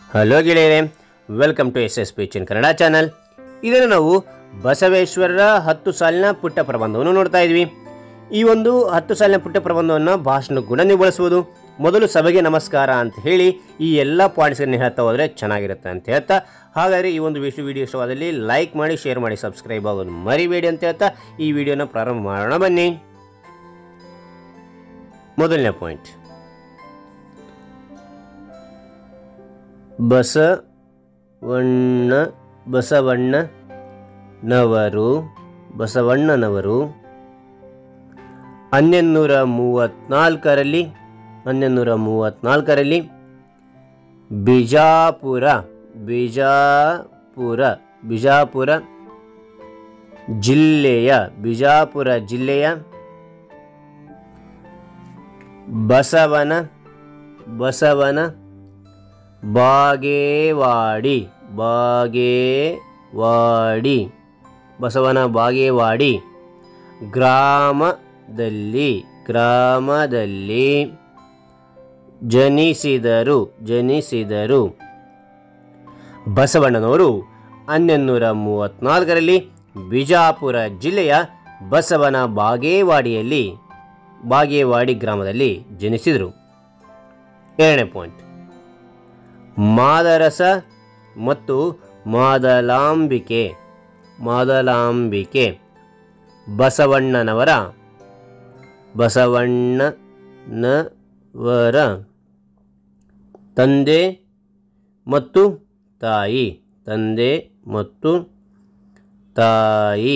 hello ಗೆಳೆಯರೆ welcome to S S P ಚಿನ್ Kannada channel ಇದನ್ನು ನಾವು ಬಸವೇಶ್ವರರ ಹತ್ತು ಸಾಲಿನ ಪುಟ್ಟ ಪ್ರಬಂಧವನ್ನು ನೋಡ್ತಾ ಇದ್ವಿ ಈ ಒಂದು ಹತ್ತು ಸಾಲಿನ ಪುಟ್ಟ ಪ್ರಬಂಧವನ್ನು ಭಾಷಣ ಕೂಡ ನೀವು ಬಳಸ್ಬೋದು ಮೊದಲು ಸಭೆಗೆ ನಮಸ್ಕಾರ ಅಂತ ಹೇಳಿ ಈ ಎಲ್ಲ ಪಾಯಿಂಟ್ಸ್ಗಳನ್ನ ಹೇಳ್ತಾ ಹೋದರೆ ಚೆನ್ನಾಗಿರುತ್ತೆ ಅಂತ ಹೇಳ್ತಾ ಹಾಗಾದರೆ ಈ ಒಂದು ವಿಷಯ ವಿಡಿಯೋ ಇಷ್ಟವಾದಲ್ಲಿ ಲೈಕ್ ಮಾಡಿ ಶೇರ್ ಮಾಡಿ ಸಬ್ಸ್ಕ್ರೈಬ್ ಆಗೋದು ಮರಿಬೇಡಿ ಅಂತ ಹೇಳ್ತಾ ಈ ವಿಡಿಯೋನ ಪ್ರಾರಂಭ ಮಾಡೋಣ ಬನ್ನಿ ಮೊದಲನೇ ಪಾಯಿಂಟ್ ಬಸವಣ್ಣ ಬಸವಣ್ಣನವರು ಬಸವಣ್ಣನವರು ಹನ್ನೊಂದುನೂರ ಮೂವತ್ತ್ನಾಲ್ಕರಲ್ಲಿ ಹನ್ನೊಂದುನೂರ ಮೂವತ್ತ್ನಾಲ್ಕರಲ್ಲಿ ಬಿಜಾಪುರ ಬಿಜಾಪುರ ಬಿಜಾಪುರ ಜಿಲ್ಲೆಯ ಬಿಜಾಪುರ ಜಿಲ್ಲೆಯ ಬಸವನ ಬಸವನ ಬಾಗೇವಾಡಿ ಬಾಗೇವಾಡಿ ಬಸವನ ಬಾಗೇವಾಡಿ ಗ್ರಾಮದಲ್ಲಿ ಗ್ರಾಮದಲ್ಲಿ ಜನಿಸಿದರು ಜನಿಸಿದರು ಬಸವಣ್ಣನವರು ಹನ್ನೊಂದುನೂರ ಮೂವತ್ತ್ನಾಲ್ಕರಲ್ಲಿ ಬಿಜಾಪುರ ಜಿಲ್ಲೆಯ ಬಸವನ ಬಾಗೇವಾಡಿಯಲ್ಲಿ ಬಾಗೇವಾಡಿ ಗ್ರಾಮದಲ್ಲಿ ಜನಿಸಿದರು ಎರಡನೇ ಪಾಯಿಂಟ್ ಮಾದರಸ ಮತ್ತು ಮಾದಲಾಂಬಿಕೆ ಮಾದಲಾಂಬಿಕೆ ಬಸವಣ್ಣನವರ ಬಸವಣ್ಣನವರ ತಂದೆ ಮತ್ತು ತಾಯಿ ತಂದೆ ಮತ್ತು ತಾಯಿ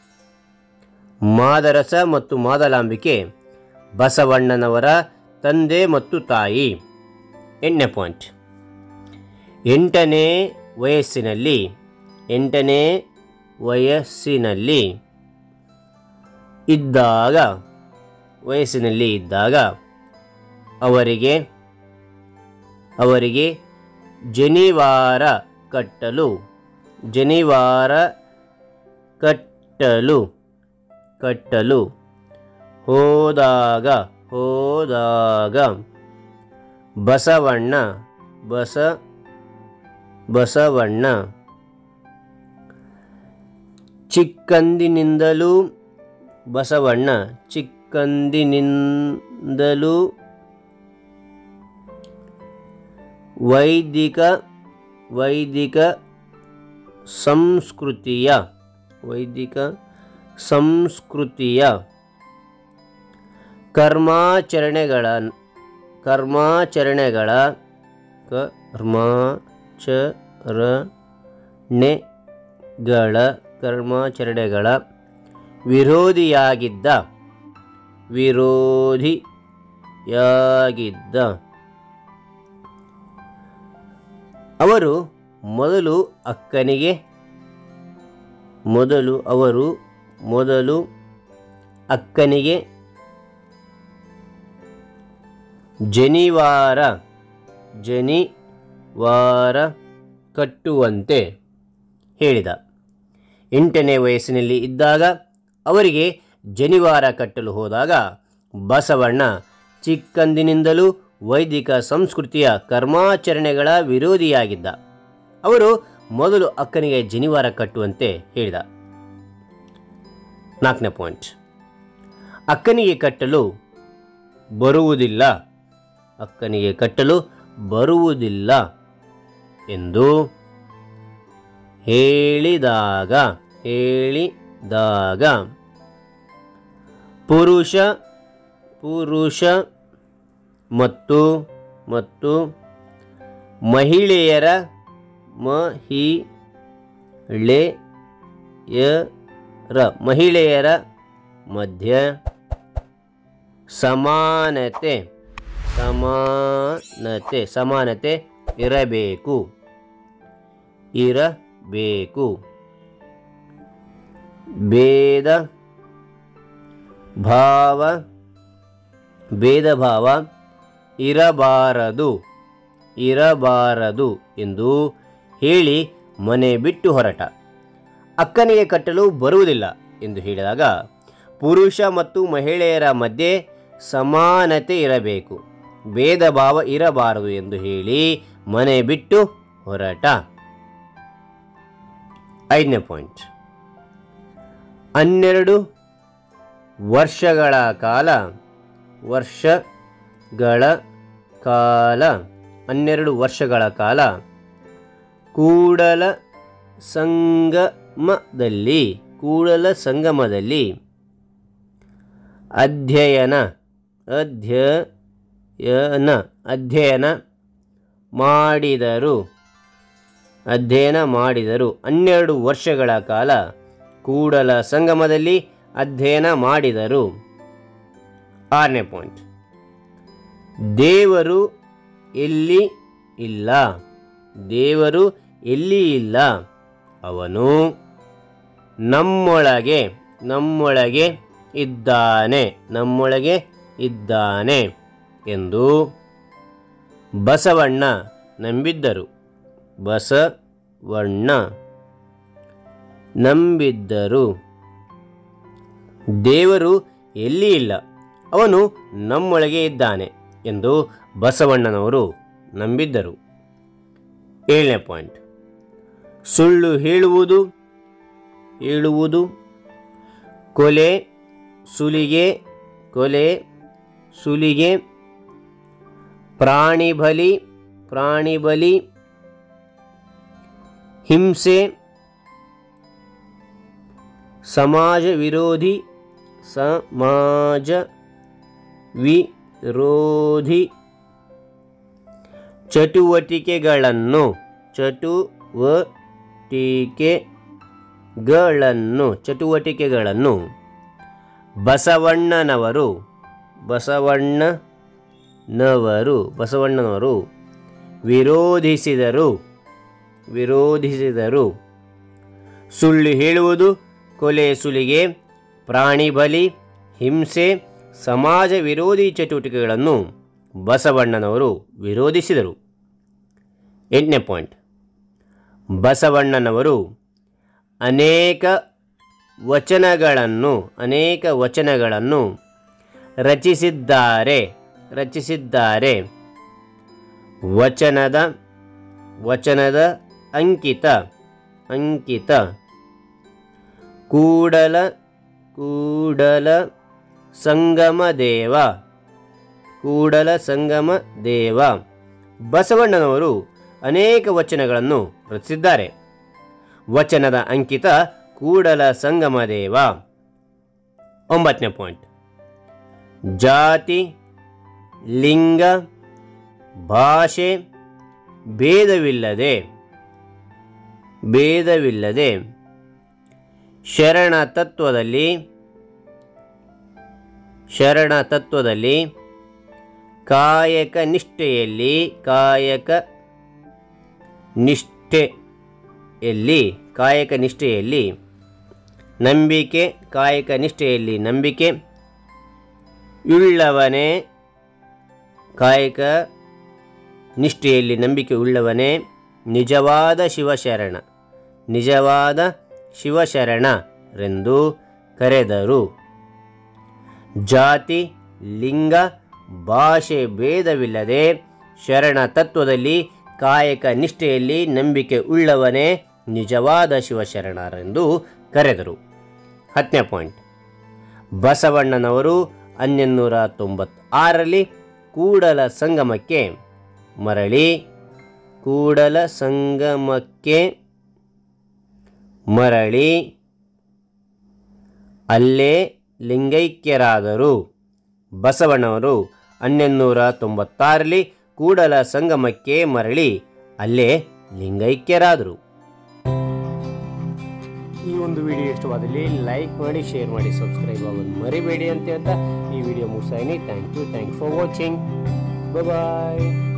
ಮಾದರಸ ಮತ್ತು ಮಾದಲಾಂಬಿಕೆ ಬಸವಣ್ಣನವರ ತಂದೆ ಮತ್ತು ತಾಯಿ ಎಂಟನೇ ಪಾಯಿಂಟ್ ಎಂಟನೇ ವಯಸ್ಸಿನಲ್ಲಿ ಎಂಟನೇ ವಯಸ್ಸಿನಲ್ಲಿ ಇದ್ದಾಗ ವಯಸ್ಸಿನಲ್ಲಿ ಇದ್ದಾಗ ಅವರಿಗೆ ಅವರಿಗೆ ಜನಿವಾರ ಕಟ್ಟಲು ಜನಿವಾರ ಕಟ್ಟಲು ಕಟ್ಟಲು ಹೋದಾಗ ಹೋದಾಗ ಬಸವಣ್ಣ ಬಸ ಬಸವಣ್ಣ ಚಿಕ್ಕಂದಿನಿಂದಲೂ ಬಸವಣ್ಣ ಚಿಕ್ಕಂದಿನಿಂದಲೂ ವೈದಿಕ ವೈದಿಕ ಸಂಸ್ಕೃತಿಯ ವೈದಿಕ ಸಂಸ್ಕೃತಿಯ ಕರ್ಮಾಚರಣೆಗಳ ಕರ್ಮಾಚರಣೆಗಳ ಕರ್ಮಾಚರಣೆಗಳ ಕರ್ಮಾಚರಣೆಗಳ ವಿರೋಧಿಯಾಗಿದ್ದ ವಿರೋಧಿಯಾಗಿದ್ದ ಅವರು ಮೊದಲು ಅಕ್ಕನಿಗೆ ಮೊದಲು ಅವರು ಮೊದಲು ಅಕ್ಕನಿಗೆ ಜನಿವಾರ ಜನಿವಾರ ಕಟ್ಟುವಂತೆ ಹೇಳಿದ ಎಂಟನೇ ವಯಸ್ಸಿನಲ್ಲಿ ಇದ್ದಾಗ ಅವರಿಗೆ ಜನಿವಾರ ಕಟ್ಟಲು ಹೋದಾಗ ಬಸವಣ್ಣ ಚಿಕ್ಕಂದಿನಿಂದಲೂ ವೈದಿಕ ಸಂಸ್ಕೃತಿಯ ಕರ್ಮಾಚರಣೆಗಳ ವಿರೋಧಿಯಾಗಿದ್ದ ಅವರು ಮೊದಲು ಅಕ್ಕನಿಗೆ ಜನಿವಾರ ಕಟ್ಟುವಂತೆ ಹೇಳಿದ ನಾಲ್ಕನೇ ಪಾಯಿಂಟ್ ಅಕ್ಕನಿಗೆ ಕಟ್ಟಲು ಬರುವುದಿಲ್ಲ ಅಕ್ಕನಿಗೆ ಕಟ್ಟಲು ಬರುವುದಿಲ್ಲ ಎಂದು ಹೇಳಿದಾಗ ಹೇಳಿದಾಗ ಪುರುಷ ಪುರುಷ ಮತ್ತು ಮತ್ತು ಮಹಿಳೆಯರ ಮಹಿಳೆಯರ ಮಹಿಳೆಯರ ಮಧ್ಯ ಸಮಾನತೆ ಸಮಾನತೆ ಸಮಾನತೆ ಇರಬೇಕು ಇರಬೇಕು ಭೇದ ಭಾವ ಭೇದ ಭಾವ ಇರಬಾರದು ಇರಬಾರದು ಎಂದು ಹೇಳಿ ಮನೆ ಬಿಟ್ಟು ಹೊರಟ ಅಕ್ಕನಿಗೆ ಕಟ್ಟಲು ಬರುವುದಿಲ್ಲ ಎಂದು ಹೇಳಿದಾಗ ಪುರುಷ ಮತ್ತು ಮಹಿಳೆಯರ ಮಧ್ಯೆ ಸಮಾನತೆ ಇರಬೇಕು ಭೇದ ಭಾವ ಇರಬಾರದು ಎಂದು ಹೇಳಿ ಮನೆ ಬಿಟ್ಟು ಹೊರಟ ಐದನೇ ಪಾಯಿಂಟ್ ಹನ್ನೆರಡು ವರ್ಷಗಳ ಕಾಲ ವರ್ಷಗಳ ಕಾಲ ಹನ್ನೆರಡು ವರ್ಷಗಳ ಕಾಲ ಕೂಡಲ ಸಂಗಮದಲ್ಲಿ ಕೂಡಲ ಸಂಗಮದಲ್ಲಿ ಅಧ್ಯಯನ ಅಧ್ಯಯನ ಅಧ್ಯಯನ ಮಾಡಿದರು ಅಧ್ಯಯನ ಮಾಡಿದರು ಹನ್ನೆರಡು ವರ್ಷಗಳ ಕಾಲ ಕೂಡಲ ಸಂಗಮದಲ್ಲಿ ಅಧ್ಯಯನ ಮಾಡಿದರು ಆರನೇ ಪಾಯಿಂಟ್ ದೇವರು ಎಲ್ಲಿ ಇಲ್ಲ ದೇವರು ಎಲ್ಲಿ ಇಲ್ಲ ಅವನು ನಮ್ಮೊಳಗೆ ನಮ್ಮೊಳಗೆ ಇದ್ದಾನೆ ನಮ್ಮೊಳಗೆ ಇದ್ದಾನೆ ಎಂದು ಬಸವಣ್ಣ ನಂಬಿದ್ದರು ಬಸವಣ್ಣ ನಂಬಿದ್ದರು ದೇವರು ಎಲ್ಲಿ ಇಲ್ಲ ಅವನು ನಮ್ಮೊಳಗೆ ಇದ್ದಾನೆ ಎಂದು ಬಸವಣ್ಣನವರು ನಂಬಿದ್ದರು ಏಳನೇ ಪಾಯಿಂಟ್ ಸುಳ್ಳು ಹೇಳುವುದು ಹೇಳುವುದು ಕೊಲೆ ಸುಲಿಗೆ ಕೊಲೆ ಸುಲಿಗೆ ಪ್ರಾಣಿ ಬಲಿ ಪ್ರಾಣಿ ಬಲಿ ಹಿಂಸೆ ಸಮಾಜ ವಿರೋಧಿ ಸಮಾಜ ವಿರೋಧಿ ಚಟುವಟಿಕೆಗಳನ್ನು ಚಟುವಟಿಕೆಗಳನ್ನು ಚಟುವಟಿಕೆಗಳನ್ನು ಬಸವಣ್ಣನವರು ಬಸವಣ್ಣನವರು ಬಸವಣ್ಣನವರು ವಿರೋಧಿಸಿದರು ವಿರೋಧಿಸಿದರು ಸುಳ್ಳು ಹೇಳುವುದು ಕೊಲೆ ಸುಲಿಗೆ ಪ್ರಾಣಿ ಬಲಿ ಹಿಂಸೆ ಸಮಾಜ ವಿರೋಧಿ ಚಟುವಟಿಕೆಗಳನ್ನು ಬಸವಣ್ಣನವರು ವಿರೋಧಿಸಿದರು ಎಂಟನೇ ಪಾಯಿಂಟ್ ಬಸವಣ್ಣನವರು ಅನೇಕ ವಚನಗಳನ್ನು ಅನೇಕ ವಚನಗಳನ್ನು ರಚಿಸಿದ್ದಾರೆ ರಚಿಸಿದ್ದಾರೆ ವಚನದ ವಚನದ ಅಂಕಿತ ಅಂಕಿತ ಕೂಡಲ ಕೂಡಲ ಸಂಗಮ ದೇವ ಕೂಡಲ ಸಂಗಮ ದೇವ ಬಸವಣ್ಣನವರು ಅನೇಕ ವಚನಗಳನ್ನು ರಚಿಸಿದ್ದಾರೆ ವಚನದ ಅಂಕಿತ ಕೂಡಲ ಸಂಗಮ ದೇವ ಒಂಬತ್ತನೇ ಪಾಯಿಂಟ್ ಜಾತಿ ಲಿಂಗ ಭಾಷೆ ಭೇದವಿಲ್ಲದೆ ಭೇದವಿಲ್ಲದೆ ಶರಣ ತತ್ವದಲ್ಲಿ ಶರಣ ತತ್ವದಲ್ಲಿ ಕಾಯಕ ನಿಷ್ಠೆಯಲ್ಲಿ ಕಾಯಕ ನಿಷ್ಠೆಯಲ್ಲಿ ಕಾಯಕ ನಿಷ್ಠೆಯಲ್ಲಿ ನಂಬಿಕೆ ಕಾಯಕ ನಿಷ್ಠೆಯಲ್ಲಿ ನಂಬಿಕೆ ಉಳ್ಳವನೇ ಕಾಯಕ ನಿಷ್ಠೆಯಲ್ಲಿ ನಂಬಿಕೆ ಉಳ್ಳವನೇ ನಿಜವಾದ ಶಿವಶರಣ ನಿಜವಾದ ಶಿವಶರಣರೆಂದು ಕರೆದರು ಜಾತಿ ಲಿಂಗ ಭಾಷೆ ಭೇದವಿಲ್ಲದೆ ಶರಣ ತತ್ವದಲ್ಲಿ ಕಾಯಕ ನಿಷ್ಠೆಯಲ್ಲಿ ನಂಬಿಕೆ ಉಳ್ಳವನೇ ನಿಜವಾದ ಶಿವಶರಣರೆಂದು ಕರೆದರು ಹತ್ತನೇ ಪಾಯಿಂಟ್ ಬಸವಣ್ಣನವರು ಹನ್ನೊಂದುನೂರ ತೊಂಬತ್ತಾರರಲ್ಲಿ ಕೂಡಲ ಸಂಗಮಕ್ಕೆ ಮರಳಿ ಕೂಡಲ ಸಂಗಮಕ್ಕೆ ಮರಳಿ ಅಲ್ಲೇ ಲಿಂಗೈಕ್ಯರಾದರು ಬಸವಣ್ಣವರು ಹನ್ನೊಂದುನೂರ ತೊಂಬತ್ತಾರರಲ್ಲಿ ಕೂಡಲ ಸಂಗಮಕ್ಕೆ ಮರಳಿ ಅಲ್ಲೇ ಲಿಂಗೈಕ್ಯರಾದರು ಈ ಒಂದು ವಿಡಿಯೋ ಇಷ್ಟವಾದಲ್ಲಿ ಲೈಕ್ ಮಾಡಿ ಶೇರ್ ಮಾಡಿ ಸಬ್ಸ್ಕ್ರೈಬ್ ಆಗೋದು ಮರಿಬೇಡಿ ಅಂತ ಹೇಳ್ತಾ ಈ ವಿಡಿಯೋ ಮುಗಿಸಾಯಿನಿ thank you thank for watching bye